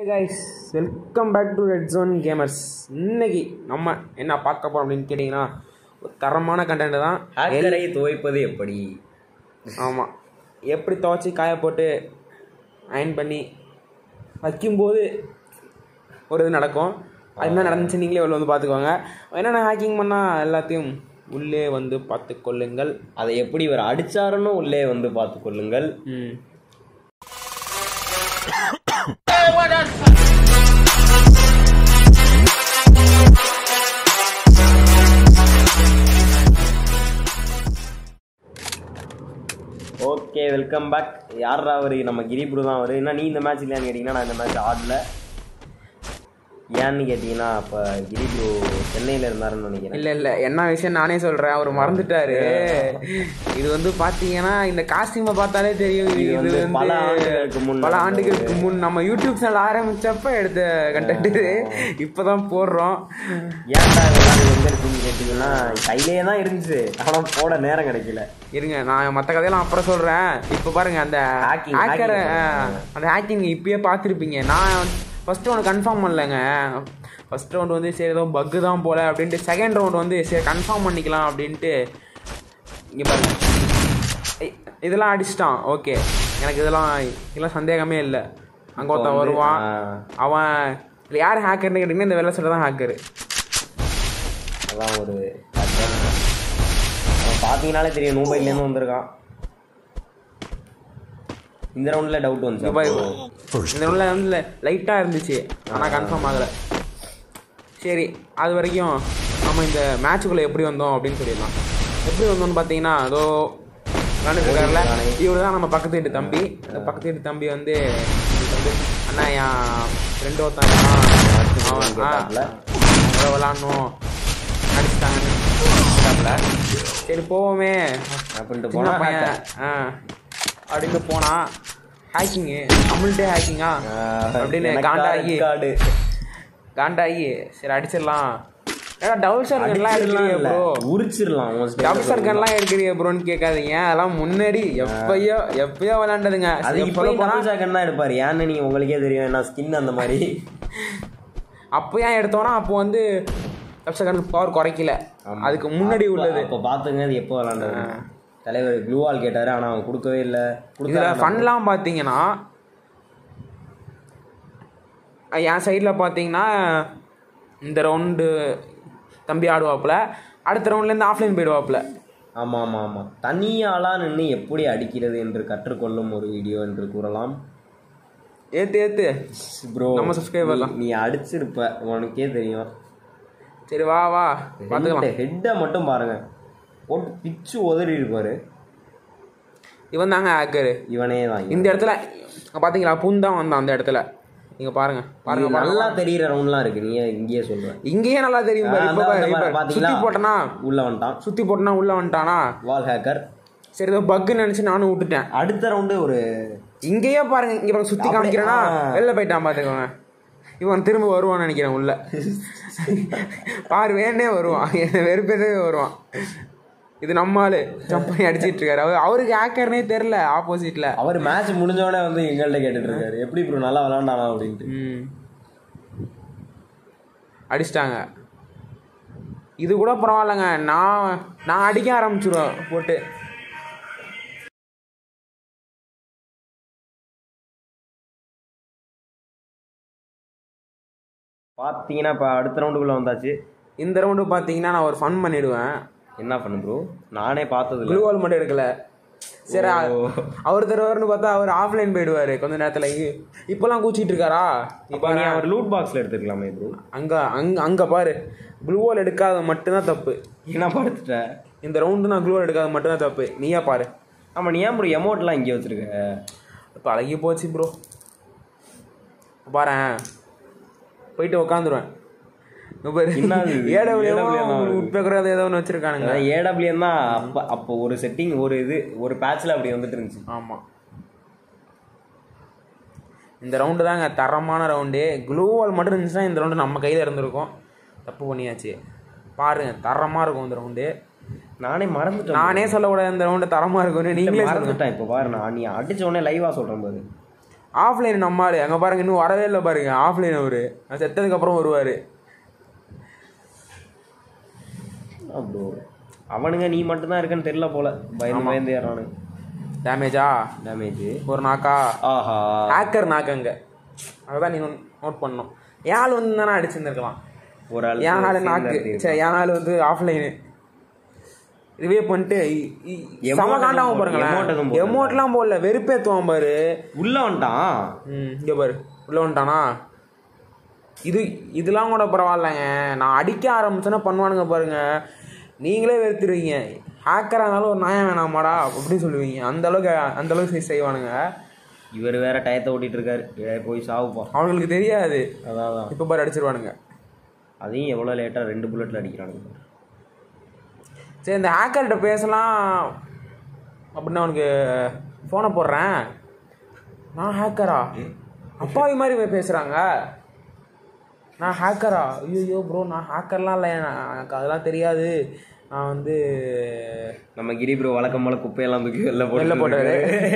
Guys welcome back to red zone gamers இன்னைக்கு நம்ம என்ன பார்க்க போகிறோம் அப்படின்னு கேட்டிங்கன்னா ஒரு தரமான கண்டென்ட் தான் ஹேக்கரை துவைப்பது எப்படி ஆமாம் எப்படி துவைச்சி காய போட்டு அயன் பண்ணி வைக்கும்போது ஒரு இது நடக்கும் அது என்ன நடந்துச்சு நீங்களே உள்ள வந்து பார்த்துக்கோங்க என்னென்ன ஹேக்கிங் பண்ணால் எல்லாத்தையும் உள்ளே வந்து பார்த்து கொள்ளுங்கள் அதை எப்படி இவர் அடிச்சாருன்னு உள்ளே வந்து பார்த்து கொள்ளுங்கள் ம் ஓகே வெல்கம் பேக் யாரா அவரு நம்ம கிரிபுரு தான் அவரு என்ன நீ இந்த மேட்ச் இல்லையான்னு கேட்டிங்கன்னா நான் இந்த மேட்ச் ஆடல ஏன்னு கேட்டிங்கன்னா அப்போ கிரிபுரு சென்னையில் இருந்தாருன்னு நினைக்கிறேன் இல்லை இல்லை என்ன விஷயம் நானே சொல்கிறேன் அவர் மறந்துட்டாரு இது வந்து பார்த்தீங்கன்னா இந்த காஸ்டியூமை பார்த்தாலே தெரியும் இது இது வந்து வந்து பல ஆண்டுகளுக்கு முன் பல ஆண்டுகளுக்கு முன் நம்ம யூடியூப் சேனல் ஆரம்பிச்சப்ப எடுத்த கண்டென்ட் இது இப்போ தான் போடுறோம் ஏன்டா இவ்வளவு எங்க இருக்குன்னு கேட்டிங்கன்னா கையிலேயே தான் இருந்துச்சு ஆனால் போட நேரம் கிடைக்கல இருங்க நான் மற்ற கதையெல்லாம் அப்புறம் சொல்கிறேன் இப்போ பாருங்க அந்த Hacking, ஹேக்கர் hacking. அந்த ஹேக்கிங் இப்பயே பார்த்துருப்பீங்க நான் ஃபர்ஸ்ட் ரவுண்ட் கன்ஃபார்ம் பண்ணலங்க ஃபர்ஸ்ட் ரவுண்ட் வந்து சரி ஏதோ பக்கு தான் போல அப்படின்ட்டு செகண்ட் ரவுண்ட் வந்து சரி கன்ஃபார்ம் பண்ணிக்கலாம் அப்படின்ட்டு இங்கே பாருங்க ஐ- இதெல்லாம் அடிச்சிட்டான் ஓகே எனக்கு இதெல்லாம் இதெல்லாம் சந்தேகமே இல்லை அங்கே ஒருத்தன் வந்து, வருவான் ஆ. அவன் இதில் யார் ஹேக்கர்னு கேட்டிங்கன்னா இந்த வெள்ளை சட்டை தான் ஹேக்கரு அதான் ஒரு அவன் பார்த்தீங்கனாலே தெரியும் நூபைலேருந்து வந்திருக்கான் இந்த ரவுண்டில் டவுட் வந்துச்சு இப்போ அப்போ இந்த உள்ள வந்து லைட்டாக இருந்துச்சு ஆனால் கன்ஃபார்ம் ஆகலை சரி அது வரைக்கும் நம்ம இந்த மேட்சுக்குள்ளே எப்படி வந்தோம் அப்படின்னு சொல்லிடலாம் எப்படி வந்தோம்னு பார்த்தீங்கன்னா அதோ விளாண்டுருக்காருல இவர் தான் நம்ம பக்கத்து வீட்டு தம்பி இந்த பக்கத்து வீட்டு தம்பி வந்து இவருக்கு வந்து அண்ணா என் ஃப்ரெண்டு ஒருத்தன் இருக்கான். அவன் ஆ, கேட்டாப்ல. அவன் விளாட்ணும் அடிச்சிட்டாங்கன்னு கேட்டாப்ல. சரி போவோமே அப்படின்ட்டு சின்ன போனா பையன் ஆ அப்படின்னு போனா ஹேக்கிங்கு நம்மள்ட்டே ஹேக்கிங்கா அப்படின்னு காண்டாகி கார்டு காண்டாகி சரி அடிச்சிடலாம் ஏடா டபுள் சர்க்கன்லாம் எடுக்கிறீங்க ப்ரோ உரிச்சிடலாம் டபுள் சர்க்கன்லாம் எடுக்கிறீங்க ப்ரோன்னு கேட்காதீங்க அதெல்லாம் முன்னாடி எப்பயோ எப்பயோ விளாண்டதுங்க அது எப்போ இப்போ போனா டபுள் சாக்கன் தான் எடுப்பாரு ஏன்னு நீங்க உங்களுக்கே தெரியும் என்ன ஸ்கின் அந்த மாதிரி அப்போ ஏன் எடுத்தோன்னா அப்போ வந்து டபுள் சர்க்கனுக்கு பவர் குறைக்கல அதுக்கு முன்னாடி உள்ளது அப்போ பார்த்துங்க அது எப்போ விளாண்டது தலைவர் ப்ளூ வால் கேட்டாரு ஆனா அவன் கொடுக்கவே இல்லை இதில் ஃபன்லாம் பார்த்தீங்கன்னா அஹ் என் சைடில் பார்த்தீங்கன்னா இந்த ரவுண்டு தம்பி ஆடுவாப்புல அடுத்த ரவுண்ட்லேருந்து ஆஃப்லைன் போயிடுவாப்புல ஆமா ஆமா ஆமா தனியாளா நின்று எப்படி அடிக்கிறது என்று கற்றுக்கொள்ளும் ஒரு வீடியோ என்று கூறலாம் ஏற்று ஏற்று ப்ரோ நம்ம subscriber தான். நீ அடிச்சிருப்ப உனக்கே தெரியும் சரி வா வா பார்த்துக்கலாம் ஹெட்டை மட்டும் பாருங்க போட்டு பிச்சு உதறி இருப்பாரு இவன் தாங்க ஹேக்கரு இவனே தான் இந்த இடத்துல பார்த்தீங்களா புந்தான் வந்தான் அந்த இடத்துல நீங்கள் பாருங்க பாருங்க இது பாருங்க நல்லா தெரியிற ரவுண்ட்லாம் இருக்கு நீ இங்கேயே சொல்ற இங்கேயே நல்லா தெரியும் பாரு. இப்போ பாரு, இப்போ பாத்தீங்களா சுற்றி போட்டனா உள்ள வந்துட்டான் சுற்றி போட்டனா உள்ளே வந்துட்டானா வால் ஹேக்கர் சரி ஏதோ பக்குன்னு நினச்சி நானும் விட்டுட்டேன் அடுத்த ரவுண்டு ஒரு இங்கேயே பாருங்க இங்க பாருங்க சுத்தி அப்படியே, காமிக்கிறேன்னா ஆ. வெளில போயிட்டான் பாத்துக்கோங்க இவன் திரும்ப வருவான்னு நினைக்கிறேன் உள்ள பாரு வேணே வருவான் என்ன வெறுப்பதே வருவான் இது நம்ம ஆளு ஜம்ப் பண்ணி அடிச்சிட்டு இருக்காரு அவர் அவருக்கு ஹேக்கர்னே தெரில ஆப்போசிட்ல அவர் மேட்ச் முடிஞ்சவொடனே வந்து எங்கள்கிட்ட கேட்டுட்டு இருக்காரு எப்படி ப்ரோ நல்லா விளாண்டானா அப்படின்ட்டு ம் அடிச்சிட்டாங்க இது கூட பரவாயில்லைங்க நான் நான் அடிக்க ஆரம்பிச்சிருவேன் போட்டு பார்த்தீங்கன்னா இப்போ அடுத்த ரவுண்டுக்குள்ள வந்தாச்சு இந்த ரவுண்டு பார்த்தீங்கன்னா நான் ஒரு ஃபன் பண்ணிடுவேன் என்ன பண்ணு ப்ரோ நானே பார்த்தது ப்ளூ வால் மட்டும் எடுக்கல சரி ஓ. அவர் தருவார்னு பார்த்தா அவர் ஆஃப்லைன் போயிடுவாரு கொஞ்ச நேரத்துல இ- இப்பெல்லாம் கூச்சிட்டு இருக்காரா இப்போ நீ அவர் லூட் பாக்ஸில் எடுத்துக்கலாமே ப்ரோ அங்க அங்க அங்க பாரு ப்ளூ வால் எடுக்காத மட்டும்தான் தப்பு என்ன படுத்துட்ட இந்த ரவுண்டு நான் ப்ளூ வால் எடுக்காத மட்டும்தான் தப்பு நீயா பாரு ஆமாம் நீ ஏன் ப்ரோ எமௌண்ட்லாம் இங்கே வச்சிருக்க பழகி போச்சு ப்ரோ பாரேன் போயிட்டு உக்காந்துருவேன் என்னது இது? AWM ஆ வருது. உட்பேக்கர் ஏதோ ஒன்று வச்சிருக்கானுங்க ஏடபிள்யூஎம் தான் அப்போ அப்போ ஒரு செட்டிங் ஒரு இது ஒரு பேட்ச்சில் அப்படி வந்துட்டு இருந்துச்சு ஆமாம் இந்த ரவுண்டு தாங்க தரமான ரவுண்டு க்ளூவால் மட்டும் இருந்துச்சுன்னா இந்த ரவுண்டு நம்ம கையில் இருந்திருக்கும் தப்பு பண்ணியாச்சு பாருங்க தரமாக இருக்கும் இந்த ரவுண்டு நானே மறந்துட்டேன் நானே சொல்லக்கூடாது இந்த ரவுண்டு தரமாக இருக்கும்னு நீங்களே சொல்லுங்க மறந்துட்டேன் இப்போ பாரு நான் நீ அடிச்ச உடனே லைவாக சொல்கிறேன் பாரு ஆஃப்லைன் நம்மால் அங்கே பாருங்க இன்னும் வரவே இல்லை பாருங்க ஆஃப்லைன் அவரு நான் செத்ததுக்கப்புறம் வருவார் ப்ரோ அவனுங்க நீ மட்டும்தான் இருக்கன்னு தெரியல போல பயந்து பயந்து ஏறானுங்க டேமேஜா டேமேஜ் ஒரு நாக்கா ஆஹா ஹேக்கர் நாக்கங்க அதுதான் நீ நோட் பண்ணணும் ஏன் ஆள் வந்து தானே அடிச்சிருந்துருக்கலாம் ஒரு ஆள் என் ஆள் சேர்ந்து நாக்கு அடிச்சிருக்கு. சரி என் ஆள் வந்து ஆஃப்லைனு ரிவே பண்ணிட்டு இ- இ- Emote செம எதுவும் காண்டாம போடல, emote பாருங்களேன் எதுவும் போடல. எமோட்லாம் போடல வெறுப்பேத்துவான் பாரு உள்ள வந்துட்டான் ம் இங்கே பாரு உள்ள வந்துட்டானா இது இதெல்லாம் கூட பரவாயில்லைங்க நான் அடிக்க ஆரம்பிச்சேன்னா பண்ணுவானுங்க பாருங்க நீங்களே வெறுத்துருவீங்க ஹேக்கராக இருந்தாலும் ஒரு நியாயம் வேணாமாடா அப்படின்னு சொல்லுவீங்க அந்த அளவுக்கு அந்த அளவுக்கு செய்- செய்வானுங்க இவர் வேற டயத்தை ஓட்டிட்டு இருக்காரு ஏய், போய் சாவுப்பா அவங்களுக்கு தெரியாது அதான் அதான் இப்போ பாரு அடிச்சிருவானுங்க அதையும் எவ்வளோ லேட்டாக ரெண்டு புல்லட்டில் அடிக்கிறானுங்க சரி இந்த ஹேக்கர்கிட்ட பேசலாம் அப்படின்னு அவனுக்கு ஃபோனை போடுறேன் நான் ஹேக்கரா அப்பாவி மாதிரி போய் பேசுகிறாங்க நான் ஹேக்கரா ஐயோ ப்ரோ நான் ஹேக்கர்லாம் இல்லை நான் எனக்கு அதெல்லாம் தெரியாது நான் வந்து நம்ம கிரி ப்ரோ வழக்கம் போல குப்பையெல்லாம் தூக்கி வெளில போட்டு வெளில போட்டாரு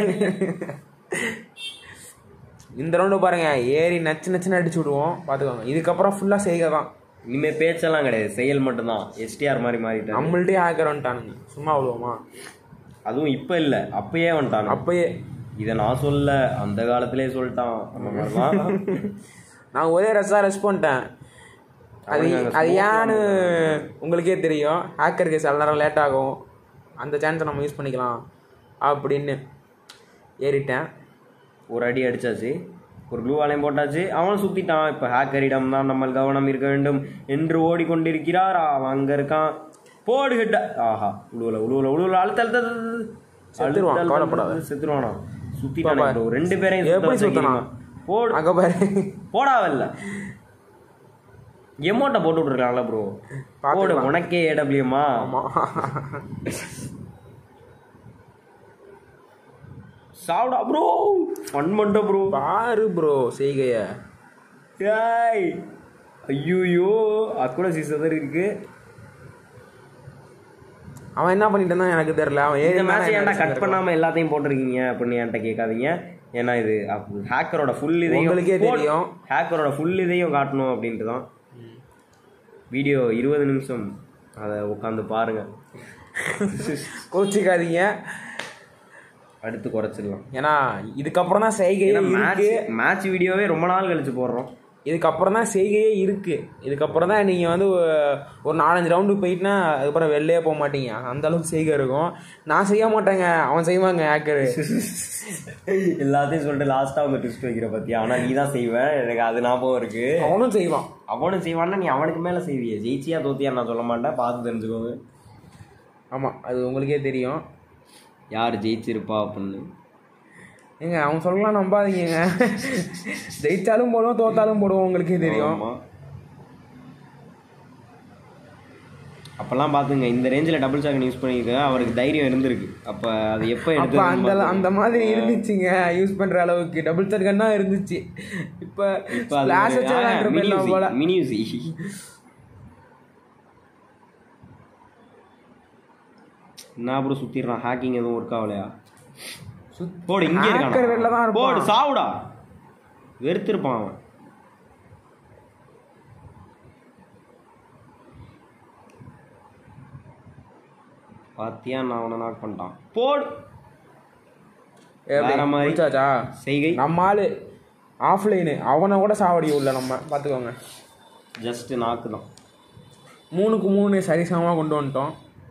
இந்த ரவுண்டு பாருங்க ஏறி நச்சு நச்சுன்னு அடிச்சு விடுவோம் பார்த்துக்கோங்க இதுக்கப்புறம் ஃபுல்லாக செய்க தான் இனிமே பேச்செல்லாம் கிடையாது செயல் மட்டும்தான் எஸ்டிஆர் மாதிரி மாறிட்டான் நம்மள்ட்டே ஹேக்கர் வந்துட்டானுங்க சும்மா விடுவோமா அதுவும் இப்போ இல்லை அப்பயே வந்துட்டான் அப்பயே இதை நான் சொல்ல அந்த காலத்திலே சொல்லிட்டான் அந்த மாதிரிலாம் நான் ஒரே ரஸ்ஸாக ரெஸ்ட் பண்ணிட்டேன் அது அவனுங்க அங்க அது smoke ஏன்னு உங்களுக்கே தெரியும் ஹேக்கருக்கு சில நேரம் லேட் ஆகும் அந்த சான்ஸை நம்ம யூஸ் பண்ணிக்கலாம் அப்படின்னு ஏறிட்டேன் ஒரு அடி அடிச்சாச்சு ஒரு க்ளூ வாலையும் போட்டாச்சு அவன் சுத்திட்டான் இப்போ ஹேக்கரிடம் தான் நம்ம கவனம் இருக்க வேண்டும் என்று ஓடிக்கொண்டிருக்கிறார் அவன் அங்க இருக்கான் போடு ஹெட்ட ஆஹா உழுவல உழுவல உழுவல அழுத்த அழுத்த அழுத்த, அழுத்த. செத்துருவான், அழுத்த, கவலைப்படாத. அழுத்த, செத்துருவானா சுத்திட்டானே பாப்பா. bro. ரெண்டு பேரையும் சுத்த எப்படி வச்ச சுத்தனா? கிரிமா. போடு அங்கே பாரு போடாவல்ல எமௌண்ட்டை போட்டு விட்டுருக்காங்களா ப்ரோ போடு பார்த்துக்கலாம். உனக்கே ஏடபிள்யூமா ஆமாம் சாவுடா ப்ரோ ஃபன் பண்ண ப்ரோ பாரு ப்ரோ செய்கைய டேய் ஐயோயோ அக்குட சீசன் இருக்கு அவன் என்ன பண்ணிட்டு இருந்தான் எனக்கு தெரியல அவன் ஏறி இந்த இருந்தானா மேட்ச் ஏன்டா எனக்கு கட் தெரியும். பண்ணாம எல்லாத்தையும் போட்டிருக்கீங்க அப்படின்னு என்கிட்ட கேட்காதீங்க ஏன்னா இது ஹேக்கரோட ஃபுல் இதையும் உங்களுக்கே தெரியும். ஹேக்கரோட ஃபுல் இதையும் காட்டணும் அப்படின்ட்டு தான் வீடியோ இருபது நிமிஷம் அதை உட்காந்து பாருங்க கோச்சிக்காதீங்க அடுத்து குறைச்சிடலாம் ஏன்னா இதுக்கப்புறம் தான் செய்கையே மேட்ச் இருக்கு மேட்ச் வீடியோவே ரொம்ப நாள் கழிச்சு போடுறோம் இதுக்கப்புறம் தான் செய்கையே இருக்கு இதுக்கப்புறம் தான் நீங்கள் வந்து ஒ- ஒரு நாலஞ்சு ரவுண்டு போயிட்டுனா அதுக்கப்புறம் வெளிலே போக மாட்டீங்க அந்த அளவுக்கு செய்கை இருக்கும் நான் செய்ய மாட்டேங்க அவன் செய்வாங்க ஹேக்கரு எல்லாத்தையும் சொல்லிட்டு லாஸ்ட்டாக அவங்க ட்விஸ்ட் வைக்கிற பத்தியா ஆனால் நீ தான் செய்வ எனக்கு அது ஞாபகம் இருக்கு அவனும் செய்வான் அவனும் செய்வான்னா நீ அவனுக்கு மேலே செய்விய ஜெயிச்சியா தோத்தியா நான் சொல்ல மாட்டேன் பார்த்து தெரிஞ்சுக்கோங்க ஆமாம் அது உங்களுக்கே தெரியும் யார் ஜெயிச்சிருப்பா அப்படின்னு ஏங்க அவன் சொல்லலாம் நம்பாதீங்க ஜெயிச்சாலும் போடுவோம் தோத்தாலும் போடுவோம் உங்களுக்கே தெரியும் ஆமா. அப்பெல்லாம் பார்த்துங்க இந்த ரேஞ்சில் டபுள் சாக்கன் யூஸ் பண்ணிக்க அவருக்கு தைரியம் இருந்திருக்கு அப்போ அது எப்போ அப்ப எடுத்து அந்த அந்த மாதிரி இருந்துச்சுங்க யூஸ் பண்ற அளவுக்கு டபுள் சர்க்கன் தான் இருந்துச்சு இப்ப இப்போ அது ஸ்பிளாஷ் வச்சு விளையாடுற போயிடலாம் போல மினி யூசி என்ன அப்புறம் சுத்திடுறான் ஹேக்கிங் எதுவும் ஒர்க் ஆகலையா சுத்- போடு இங்கே hacker வெளில தான் இருக்கான் இருப்பான். போடு சாவுடா வெறுத்திருப்பான் அவன் பாத்தியா நான் அவனை நாக் பண்ணிட்டான் போடு எப்படி? வேற மாதிரி. முடிச்சாச்சா செய்கை நம்ம ஆளு ஆஃப்லைனு அவனை கூட சாவடி உள்ள நம்ம பார்த்துக்கோங்க ஜஸ்ட் நாக்கு தான் மூணுக்கு மூணு சரிசமமாக கொண்டு வந்துட்டோம்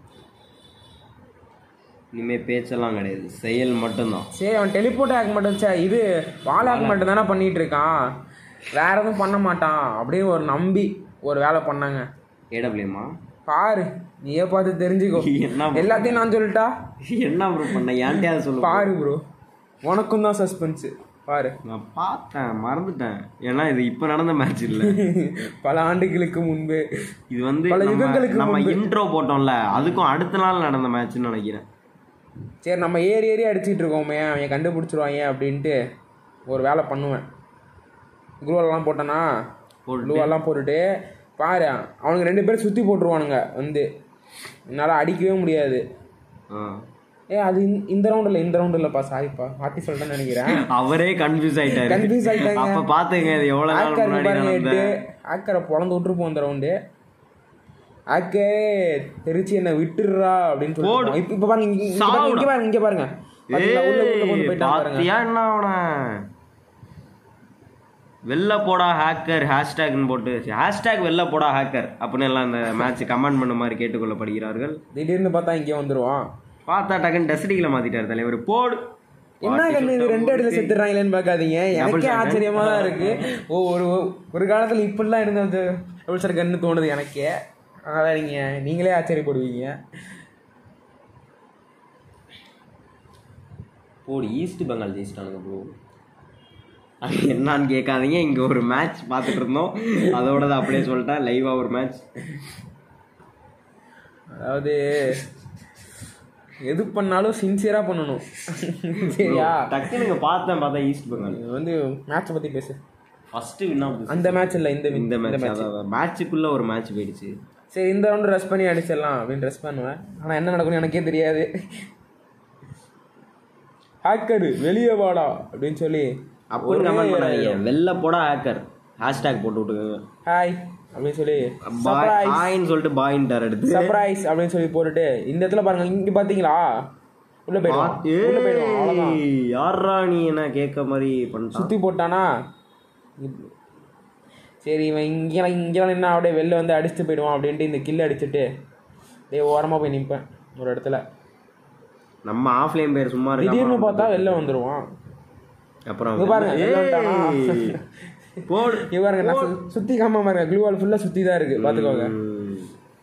இனிமே பேச்செல்லாம் கிடையாது செயல் மட்டும்தான் சரி அவன் டெலிபோர்ட் ஆக மட்டும் சே இது வால் ஆக மட்டும் தானே பண்ணிட்டு இருக்கான் வேற எதுவும் பண்ண மாட்டான் அப்படின்னு ஒரு நம்பி ஒரு வேலை பண்ணாங்க ஏடபிள்யூமா பாரு நீயே பார்த்து தெரிஞ்சுக்கோ என்ன bro? எல்லாத்தையும் நான் சொல்லிட்டா என்ன ப்ரோ பண்ண ஏன்ட்டே சொல்லு பாரு ப்ரோ உனக்கும் தான் சஸ்பென்ஸ் பாரு நான் பார்த்தேன் மறந்துட்டேன் ஏன்னா இது இப்போ நடந்த மேட்ச் இல்லை பல ஆண்டுகளுக்கு முன்பு இது வந்து பல நம்ம- யுகங்களுக்கு நம்ம முன்பு. இன்ட்ரோ போட்டோம்ல அதுக்கும் அடுத்த நாள் நடந்த மேட்ச்னு நினைக்கிறேன் சரி நம்ம ஏறி ஏறி அடிச்சிட்டு இருக்கோமே அவன் கண்டுபிடிச்சிருவாங்க அப்படின்ட்டு ஒரு வேலை பண்ணுவேன் குளூவெல்லாம் போட்டேனா போட்டுட்டு? குளூவெல்லாம் போட்டுட்டு பாரு அவனுக்கு ரெண்டு பேரும் சுற்றி போட்டுருவானுங்க வந்து என்னால் அடிக்கவே முடியாது ஆ ஏ அது இந்த- இந்த ரவுண்ட் இல்லை இந்த ரவுண்ட் இல்லைப்பா சாரிப்பா மாற்றி சொல்லிட்டேன்னு நினைக்கிறேன் அவரே கன்ஃபியூஸ் ஆயிட்டாரு கன்ஃபியூஸ் ஆயிட்டாங்க அப்ப பாத்துங்க இது எவ்வளவு நாள் ஆக்கர் முன்னாடி பாருங்க நடந்த எட்டு ஆக்கரை பொழந்து விட்டுருப்போம் இந்த ரவுண்டு ஆக்கே தெரிச்சு என்ன விட்டுடுறா அப்படின்னு சொல்லி இப்போ இப்போ பாருங்க இங்க- இங்க பாருங்க இங்க பாருங்க இங்க பாருங்க பாத்தீங்களா? உள்ள உள்ள கொண்டு ஏய், போயிட்டான் பாருங்க பாத்தியா என்ன அவன வெளில போடா ஹேக்கர் ஹேஷ்டேக்னு போட்டு ஹேஷ்டேக் வெளில போடா ஹேக்கர் அப்படின்னு எல்லாம் இந்த மேட்ச் கமெண்ட் பண்ண மாதிரி கேட்டுக்கொள்ளப்படுகிறார்கள் திடீர்னு பார்த்தா இங்கே வந்துருவான் பார்த்தா டக்குன்னு டெஸ்டிகளை மாத்திட்டாரு தலைவர் போடு என்ன கண்ணு இது ரெண்டு இடத்துல செத்துறாங்களேன்னு பார்க்காதீங்க எனக்கே ஆச்சரியமா தான் இருக்கு ஓ ஒரு ஒரு காலத்துல இப்படிலாம் இருந்த அந்த டபுள் கண்ணு தோணுது எனக்கே அதான் நீங்க நீங்களே ஆச்சரியப்படுவீங்க போடு ஈஸ்ட் பெங்கால் ஜெயிச்சிட்டானுங்க ப்ரோ அது என்னன்னு கேட்காதீங்க இங்க ஒரு மேட்ச் பார்த்துட்டு இருந்தோம் அதோட தான் அப்படியே சொல்லிட்டேன் லைவா ஒரு மேட்ச் அதாவது எது பண்ணாலும் சின்சியரா பண்ணணும் சரியா டக்குனுங்க பார்த்தேன் பார்த்தா ஈஸ்ட் பெங்கால் இது வந்து மேட்சை பத்தி பேசு ஃபர்ஸ்ட் வின் ஆஃப் அந்த மேட்ச் இல்ல இந்த இந்த இந்த மேட்ச் அதான் மேட்சுக்குள்ள ஒரு மேட்ச் போயிடுச்சு சரி இந்த ரவுண்டு ரெஸ்ட் பண்ணி அடிச்சிடலாம் அப்படின்னு ரெஸ்ட் பண்ணுவேன் ஆனா என்ன நடக்கும்னு எனக்கே தெரியாது ஹேக்கரு வெளியே வாடா அப்படின்னு சொல்லி அப்படின்னு கமெண்ட் பண்ணாதீங்க வெளில போடா ஹேக்கர் ஹேஷ்டேக் போட்டு விட்டுக்கோங்க ஹாய் அப்படின்னு சொல்லி பாய் ஹாய்ன்னு சொல்லிட்டு பாயின்ட்டார் எடுத்து சர்ப்ரைஸ் அப்படின்னு சொல்லி போட்டுட்டு இந்த இடத்துல பாருங்க இங்க பாத்தீங்களா உள்ள போயிடுவான் உள்ள போயிடுவான் அவ்வளவுதான் ஏய், யார்ரா நீ என்ன கேட்க மாதிரி பண்ணிட்டான் சுத்தி போட்டானா இப்ப- சரி இவன் இங்கே இங்கெல்லாம் நின்னா அப்படியே வெளில வந்து அடிச்சுட்டு போயிடுவான் அப்படின்ட்டு இந்த கில் அடிச்சுட்டு டேய் ஓரமா போய் நிற்பேன் ஒரு இடத்துல நம்ம ஆஃப்லைன் பேர் சும்மா இருக்காம திடீர்னு பார்த்தா வெளில வந்துருவான் அப்புறம் இங்க பாருங்க, வெளில வந்துட்டானா? ஏய், போடு இங்க பாருங்க நான் சு- சுத்தி காம பாருங்க க்ளூ வால் ஃபுல்லா சுத்தி தான் இருக்கு பாத்துக்கோங்க ம்.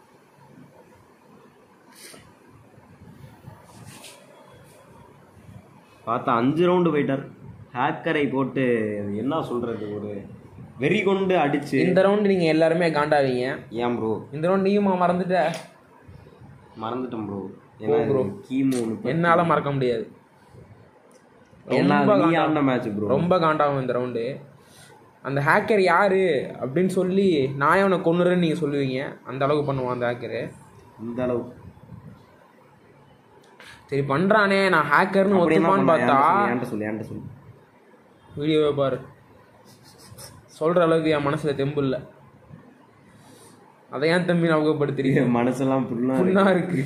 பார்த்தா அஞ்சு ரவுண்டு போயிட்டார் ஹேக்கரை போட்டு அது என்ன சொல்றது ஒரு வெறி கொண்டு அடிச்சு இந்த ரவுண்டு நீங்க எல்லாருமே காண்டாவீங்க ஏன் ப்ரோ இந்த ரவுண்ட் நீயுமா மறந்துட்ட மறந்துட்டேன் ப்ரோ ஏன்னா bro. கீமு என்னால மறக்க முடியாது ரொம்ப நீ காண்டா- ஆடின மேட்ச் ப்ரோ ரொம்ப காண்டாகும் இந்த ரவுண்டு அந்த ஹேக்கர் யாரு அப்படின்னு சொல்லி நான் அவனை கொன்னுறேன்னு நீங்க சொல்லுவீங்க அந்த அளவுக்கு பண்ணுவான் அந்த ஹேக்கரு இந்த அளவு சரி பண்றானே நான் ஹேக்கர்னு அப்படி என்ன ஒத்துப்பான்னு பண்ணா? பார்த்தா என்கிட்ட சொல்லு என்கிட்ட சொல்லு வீடியோவை பாரு சொல்ற அளவுக்கு என் மனசுல தெம்பு இல்லை அதை ஏன் தம்பி ஞாபகப்படுத்துறீங்க மனசெல்லாம் புண்ணா இருக்கு. புண்ணா இருக்கு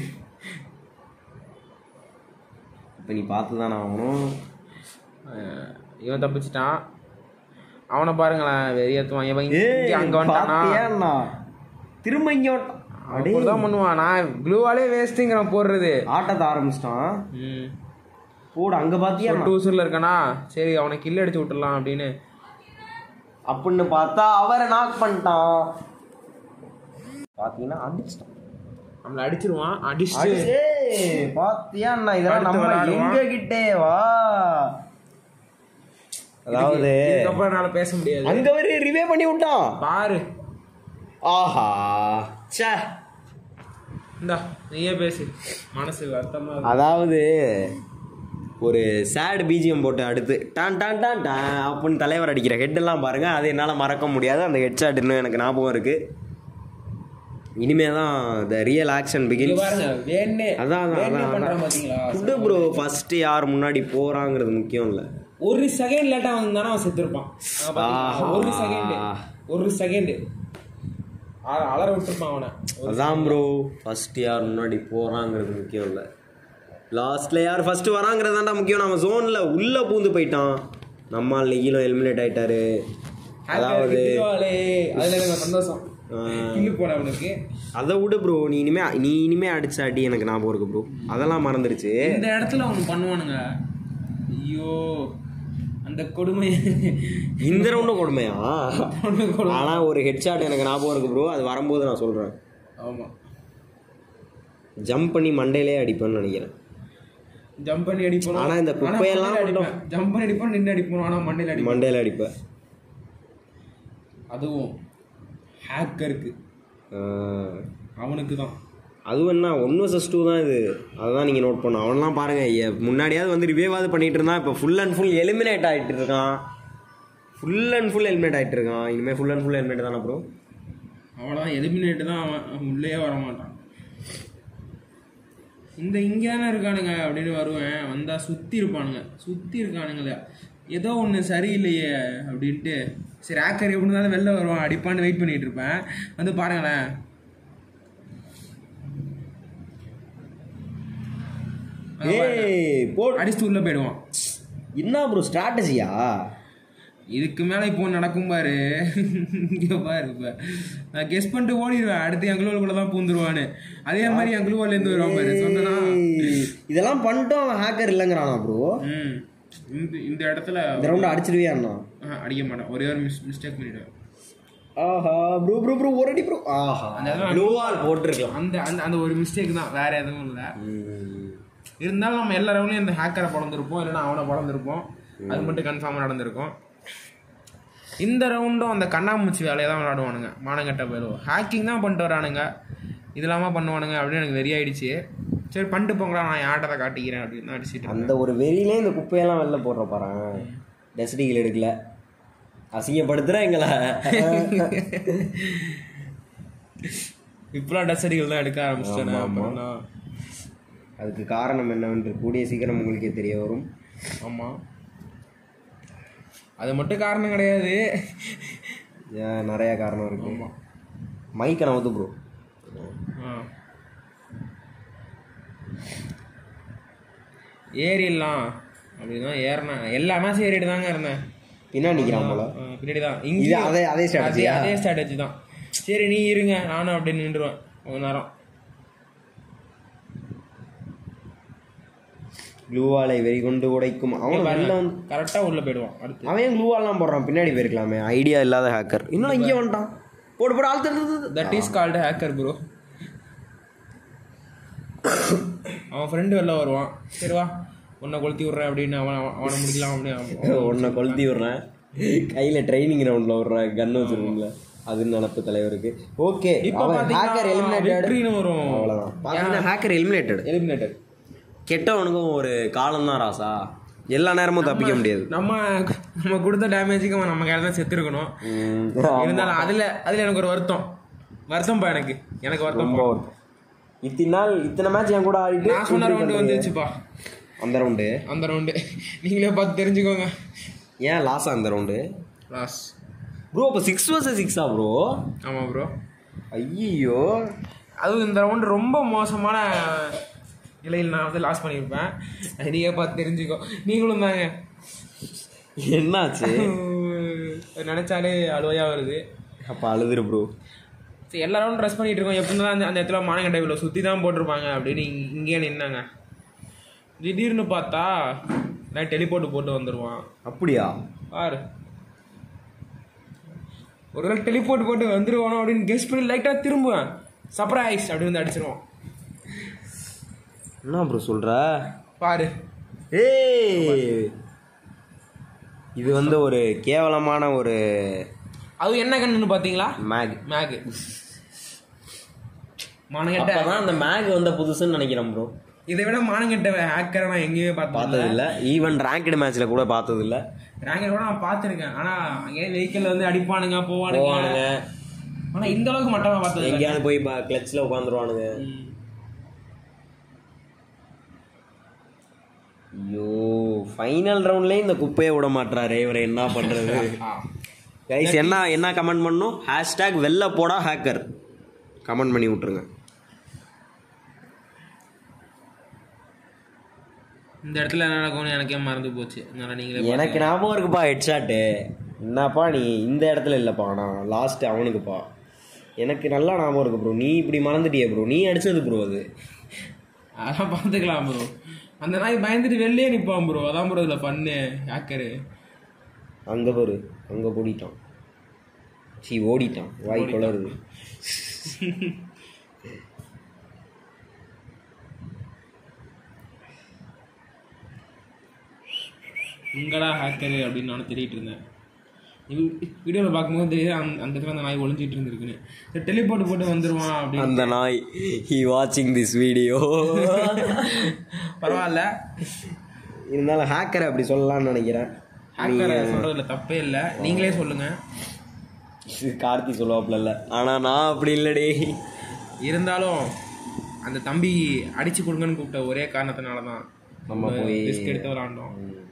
இப்ப நீ பார்த்து தான் ஆகணும் அஹ் இவன் தப்பிச்சிட்டான் அவனை பாருங்களேன் வெறியத்துவான் இவன் இங்க ஏய், அங்க வந்துட்டானா பாத்தியாண்ணா? திரும்ப இங்க வந்துட்டான். அடே, அப்படிதான் பண்ணுவான் நான் க்ளூவாலே வேஸ்ட்டுங்கிறான் போடுறது ஆட்டத்தை ஆரம்பிச்சிட்டான் ம் போடு அங்க பாத்தியா டூசர்ல இருக்கானா சரி அவனை கில் அடிச்சு விட்டுறலாம் அப்படின்னு அப்படின்னு பார்த்தா அவரை நாக் பண்ணிட்டான் பாத்தீங்கன்னா அடிச்சிட்டான் நம்மளை அடிச்சிருவான் அடிச்சு ஏய், பாத்தியா அண்ணா, இதெல்லாம் அடுத்து நம்ம விளையாடுவான். எங்க கிட்டே வா அதாவது இதுக்கப்புறம் என்னால பேச முடியாது அங்க வரை ரிவே பண்ணி விட்டான் பாரு ஆஹா ச்சே இந்தா நீயே பேசு மனசு வருத்தமா இருக்கு. அதாவது ஒரு சேட் பிஜிஎம் போட்டு அடுத்து டான் டான் டான் டான் அப்படின்னு தலைவர் அடிக்கிற ஹெட் எல்லாம் பாருங்க அது என்னால் மறக்க முடியாது அந்த ஹெட் ஷாட் இன்னும் எனக்கு ஞாபகம் இருக்கு இனிமே தான் த ரியல் ஆக்ஷன் இங்க பிகின் பாருங்க வேணே அதான் அதான் வேணே அதான் பண்றான் அதான் பாத்தீங்களா ஃபுட்டு ப்ரோ ஃபர்ஸ்ட் யார் முன்னாடி போறாங்கிறது முக்கியம் இல்லை ஒரு செகண்ட் லேட்டா வந்தானா அவன் செத்துருப்பான் அங்க பாத்தீங்களா? ஒரு செகண்ட் ஒரு செகண்ட் அலற விட்டுருப்பான் அவனை அதான் ப்ரோ ஃபர்ஸ்ட் யார் முன்னாடி போறாங்கிறது முக்கியம் இல்லை லாஸ்ட்ல யார் ஃபர்ஸ்ட் வராங்கிறது தான்டா முக்கியம் நம்ம ஜோன்ல உள்ள பூந்து போயிட்டான் நம்மால் நெகிலும் எலிமினேட் ஆயிட்டாரு அதாவது திவாலே, அதுல எனக்கு சந்தோஷம் ஆஹ், கில்லு போட அவனுக்கு அதை விடு ப்ரோ நீ இனிமே நீ இனிமே அடிச்ச அடி எனக்கு ஞாபகம் இருக்கு ப்ரோ அதெல்லாம் மறந்துருச்சு இந்த இடத்துல அவனு பண்ணுவானுங்க ஐயோ அந்த கொடுமை இந்த ரவுண்டும் கொடுமையா கொடுமை, கொடுமை. ஆனா ஒரு ஹெட்ஷாட் எனக்கு ஞாபகம் இருக்கு ப்ரோ அது வரும்போது நான் சொல்றேன் ஆமா ஜம்ப் பண்ணி மண்டையிலே அடிப்பேன்னு நினைக்கிறேன் ஜம்ப் பண்ணி அடிப்போம் ஆனா இந்த குப்பையெல்லாம் ஜம்ப் பண்ணி அடிப்போம் நின்று அடிப்போம் ஆனா மண்டையில அடிப்போம் மண்டையில அடிப்பேன் அதுவும் ஹேக்கருக்கு ஆஹ், அவனுக்கு தான் அதுவும் என்ன ஒன் வர்சஸ் டூ தான் இது அதுதான் நீங்கள் நோட் பண்ணணும் அவன்லாம் பாருங்கள் முன்னாடியாவது வந்து ரிவேவாவது பண்ணிட்டு இருந்தான் இப்போ ஃபுல் அண்ட் ஃபுல் எலிமினேட் ஆகிட்டு இருக்கான் ஃபுல் அண்ட் ஃபுல் எலிமினேட் ஆகிட்டு இருக்கான் இனிமேல் ஃபுல் அண்ட் ஃபுல் எலிமினேட் தானே ப்ரோ அவ்வளோதான் எலிமினேட் தான் அவன் அவன் உள்ளே வர மாட்டான் இந்த இங்கே தானே இருக்கானுங்க அப்படின்னு வருவேன் வந்தால் சுற்றி இருப்பானுங்க சுற்றி இருக்கானுங்களே ஏதோ ஒன்று சரியில்லையே அப்படின்ட்டு சரி ஆக்கர் எப்படி இருந்தாலும் வெளில வருவான் அடிப்பான்னு வெயிட் பண்ணிட்டு இருப்பேன் வந்து பாருங்களேன் ஏய் போ அடிச்சுட்டு உள்ளே போயிடுவான் என்ன ப்ரோ ஸ்ட்ராட்டஜியா இதுக்கு மேலே இப்போ நடக்கும் பாரு இங்கே பாரு இப்போ நான் கெஸ் பண்ணிட்டு ஓடிடுவேன் அடுத்து என் குழுவுக்குள்ள தான் பூந்துருவான்னு அதே மாதிரி என் குழுவிலேருந்து வருவான் பாரு சொன்னா இதெல்லாம் பண்ணிட்டோம் அவன் ஹேக்கர் இல்லைங்கிறானா ப்ரோ ம் இந்த இந்த இடத்துல இந்த ரவுண்ட் அடிச்சிருவியா அண்ணா ஆஹா, அடிக்க மாட்டேன் ஒரே ஒரு மிஸ் மிஸ்டேக் பண்ணிடுவேன் ஆஹா ப்ரோ ப்ரோ ப்ரோ ஒரு அடி ப்ரோ ஆஹா அந்த இடத்துல ப்ளூ வால் போட்டிருக்கலாம் அந்த அந்த அந்த ஒரு மிஸ்டேக் தான் வேற எதுவும் இல்லை இருந்தாலும் நம்ம எல்லா ரவுண்ட்லையும் இந்த ஹேக்கரை பிறந்திருப்போம் இல்லைன்னா அவனை பிறந்திருப்போம் அது மட்டும் கன்ஃபார்மாக நடந்திருக்கும் இந்த ரவுண்டும் அந்த கண்ணாமூச்சி வேலையை தான் விளாடுவானுங்க மானங்கட்ட போயிடுவோம் ஹேக்கிங் தான் பண்ணிட்டு வரானுங்க இது இல்லாமல் பண்ணுவானுங்க அப்படின்னு எனக்கு வெறி ஆயிடுச்சு சரி பண்ணிட்டு போங்களா நான் என் ஆட்டத்தை காட்டிக்கிறேன் அப்படின்னு தான் அடிச்சிட்டு இருந்தேன். அந்த ஒரு வெறியிலே இந்த குப்பையெல்லாம் வெளில போடுற பாரு டெஸ்டிகள் எடுக்கல அசிங்கப்படுத்துற எங்களை இப்பெல்லாம் டச்சடிகள் தான் எடுக்க ஆரம்பிச்சிட்டேன் ஆமா, ஆமா. அப்புறம் தான் அதுக்கு காரணம் என்னவென்று கூடிய சீக்கிரம் உங்களுக்கே தெரிய வரும் ஆமாம் அது மட்டும் காரணம் கிடையாது ஏன் நிறைய காரணம் இருக்கு மைக்கை நவுத்து ப்ரோ ஆ. ஏறிடலாம் அப்படின்னா ஏறினேன் எல்லா மேட்சும் ஏறிட்டு தாங்க இருந்தேன் பின்னாடி நிற்கிறான் போல ஆ, பின்னாடி தான் இது இங்கேயும் அதே அதே அதே ஸ்ட்ராட்டஜியா அதே ஸ்ட்ராட்டஜி தான் சரி நீ இருங்க நானும் அப்படியே நின்றுவேன் ஒரு நேரம் க்ளூவாலை வெறி கொண்டு உடைக்கும் அவன் வெளில வந்து கரெக்டாக உள்ளே போயிடுவான் அடுத்து அவன் ஏன் க்ளூவாலாம் போடுறான் பின்னாடி போயிருக்கலாமே ஐடியா இல்லாத ஹேக்கர் இன்னும் இங்கே வந்துட்டான் போடு போடு ஆள் that is called hacker bro அவன் ஃப்ரெண்டு வெளில வருவான் சரி வா உன்னை கொளுத்தி விட்றேன் அப்படின்னு அவன் அவன்- அவனை முடிக்கலாம் அப்படின்னு உன்னை கொளுத்தி விடுறேன் கையில் ட்ரைனிங் கிரவுண்டில் விடுறேன் கன் வச்சிருக்கோம்ல அது நினப்பு தலைவருக்கு ஓகே இப்போ அவன் பார்த்தீங்கன்னா ஹேக்கர் எலிமினேட்டட் வெற்றின்னு வரும் அவ்வளோதான் பார்த்தீங்கன்னா ஹேக்கர் எலிமினேட்டட் எலிமினேட்டர் கெட்டவனுக்கும் ஒரு காலம் தான் ராசா எல்லா நேரமும் தப்பிக்க முடியாது நம்ம நம்ம கொடுத்த டேமேஜுக்கு அவன் நம்ம கையில தான் செத்துருக்கணும் ம், இருந்தாலும் அதுல அதுல எனக்கு ஒரு வருத்தம் வருத்தம்பா எனக்கு எனக்கு வருத்தம் ரொம்ப ஒரு- இத்தனை நாள் இத்தனை மேட்ச் என் கூட ஆடிட்டு நான் சொன்ன ரவுண்டு வந்துச்சுப்பா அந்த ரவுண்டு அந்த ரவுண்டு நீங்களே பார்த்து தெரிஞ்சுக்கோங்க ஏன் லாஸா அந்த ரவுண்டு லாஸ் ப்ரோ இப்போ சிக்ஸ் வர்சஸ் சிக்ஸா ப்ரோ ஆமா ப்ரோ ஐயோ அதுவும் இந்த ரவுண்டு ரொம்ப மோசமான நிலையில் நான் வந்து லாஸ் பண்ணியிருப்பேன் அது நீங்க பார்த்து தெரிஞ்சுக்கோ நீங்களும் தாங்க என்னாச்சு அது நினைச்சாலே அழுவையா வருது அப்போ அழுதுரு ப்ரோ சரி எல்லா ரவுண்டும் ட்ரெஸ் பண்ணிட்டு இருக்கோம் எப்படி தான் அந்த அந்த இடத்துல மானகண்டை இவ்வளோ சுற்றி தான் போட்டிருப்பாங்க அப்படின்னு இங்க- இங்கேயே நின்னாங்க திடீர்னு பார்த்தா நான் டெலிபோர்ட் போட்டு வந்துடுவான் அப்படியா பாரு ஒரு நாள் டெலிபோர்ட் போட்டு வந்துருவானோ அப்படின்னு கெஸ் பண்ணி லைட்டாக திரும்புவேன் சர்ப்ரைஸ் அப்படின்னு வந்து அடிச்சிருவான் என்ன ப்ரோ சொல்ற பாரு ஏய் இது வந்து ஒரு கேவலமான ஒரு அது என்ன கண்ணுன்னு பார்த்தீங்களா மேக் மேகு மானங்கெட்ட அப்பதான் அந்த மேக் வந்த புதுசுன்னு நினைக்கிறேன் ப்ரோ இதை விட மானங்கெட்ட ஹேக்கரை நான் எங்கேயுமே பார்த்தது பார்த்தது இல்ல ஈவன் ரேங்க்டு மேட்ச்ல கூட பார்த்தது இல்ல ரேங்கர் கூட நான் பார்த்துருக்கேன் ஆனால் அங்கேயே வெஹிக்கிள் வந்து அடிப்பானுங்க போவானுங்க போவானுங்க ஆனால் இந்த அளவுக்கு மட்டமாக பார்த்தது இல்ல. எங்கேயாவது போய் கிளச்சில் உட்காந்துருவானுங்க ம். ஐயோ ஃபைனல் ரவுண்ட்லயே இந்த குப்பையை விட மாட்டாரு இவரை என்ன பண்றது ஆ. கைஸ் என்ன என்ன கமெண்ட் பண்ணும் ஹேஷ்டேக் வெளில போடா ஹேக்கர் கமெண்ட் பண்ணி விட்டுருங்க இந்த இடத்துல என்ன நடக்கும்னு எனக்கே மறந்து போச்சு அதனால நீங்களே எனக்கு ஞாபகம் இருக்குப்பா ஹெட்ஷாட்டு என்னப்பா நீ இந்த இடத்துல இல்லைப்பா நான் லாஸ்ட் அவனுக்குப்பா எனக்கு நல்லா ஞாபகம் இருக்கு ப்ரோ நீ இப்படி மறந்துட்டியே ப்ரோ நீ அடிச்சது ப்ரோ அது அதெல்லாம் பார்த்துக்கலாம் ப்ரோ அந்த நாய் பயந்துட்டு வெளியே நிற்பான் ப்ரோ அதான் ப்ரோ இதில் பண்ணு ஹேக்கரு அங்கே பாரு அங்கே ஓடிட்டான் சீ ஓடிட்டான் வாய் குளருது உங்களா ஹேக்கரு அப்படின்னு நானும் தேடிட்டு இருந்தேன் வீடியோவில் பார்க்கும்போது தெரியுது அந்த அந்த இடத்துல அந்த நாய் ஒளிஞ்சிட்டு இருந்திருக்குன்னு இந்த டெலிபோர்ட் போட்டு வந்துருவான் அப்படின்னு அந்த நாய் ஹி வாட்சிங் திஸ் வீடியோ பரவாயில்ல இருந்தாலும் ஹேக்கரை அப்படி சொல்லலாம்னு நினைக்கிறேன் ஹேக்கரை சொல்கிறதுல தப்பே இல்லை நீங்களே சொல்லுங்கள் இது கார்த்தி சொல்லுவாப்புல இல்லை ஆனால் நான் அப்படி இல்லடி இருந்தாலும் அந்த தம்பி அடிச்சு கொடுங்கன்னு கூப்பிட்ட ஒரே காரணத்தினால தான் நம்ம போய் ரிஸ்க் எடுத்து விளாண்டோம்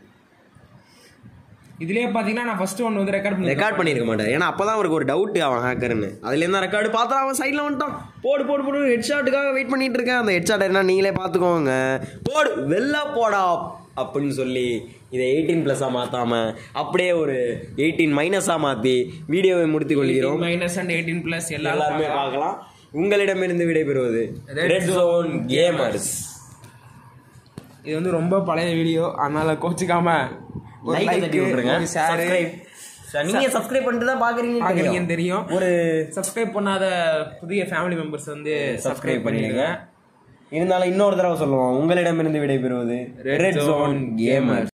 இதுலயே பாத்தீங்கன்னா நான் ஃபர்ஸ்ட் ஒன் வந்து ரெக்கார்ட் பண்ணி ரெக்கார்ட் பண்ணியிருக்க மாட்டார் ஏன்னா அப்பதான் அவருக்கு ஒரு டவுட் அவன் ஹேக்கர்னு அதுலேருந்து தான் ரெக்கார்டு பார்த்தா அவன் சைடில் வந்துட்டான் போடு போடு போடு ஹெட் ஷாட்டுக்காக வெயிட் பண்ணிட்டு இருக்கேன் அந்த ஹெட் ஷாட் என்ன நீங்களே பார்த்துக்கோங்க போடு வெளில போடா அப்படின்னு சொல்லி இதை எயிட்டீன் ப்ளஸ்ஸாக மாற்றாம அப்படியே ஒரு எயிட்டீன் மைனஸாக மாற்றி வீடியோவை முடித்துக் கொள்கிறோம் மைனஸ் அண்ட் எயிட்டீன் பிளஸ் எல்லாரும் எல்லாருமே பார்க்கலாம் உங்களிடமிருந்து விடைபெறுவது ரெட் ஜோன் கேமர்ஸ் இது வந்து ரொம்ப பழைய வீடியோ அதனால கோச்சிக்காம ஒரு லைக் like, தட்டி விட்டுருங்க ஒரு share, சப்ஸ்கிரைப் நீங்க சப்ஸ்கிரைப் பண்ணிட்டு தான் பாக்குறீங்க பாக்குறீங்கன்னு தெரியும் ஒரு சப்ஸ்கிரைப் பண்ணாத புதிய ஃபேமிலி மெம்பர்ஸ் வந்து சப்ஸ்கிரைப் சப்ஸ்கிரைப் பண்ணிடுங்க பண்ணிடுங்க இருந்தாலும் இன்னொரு தடவை சொல்லுவோம் உங்களிடமிருந்து விடைபெறுவது Red red Zone zone gamer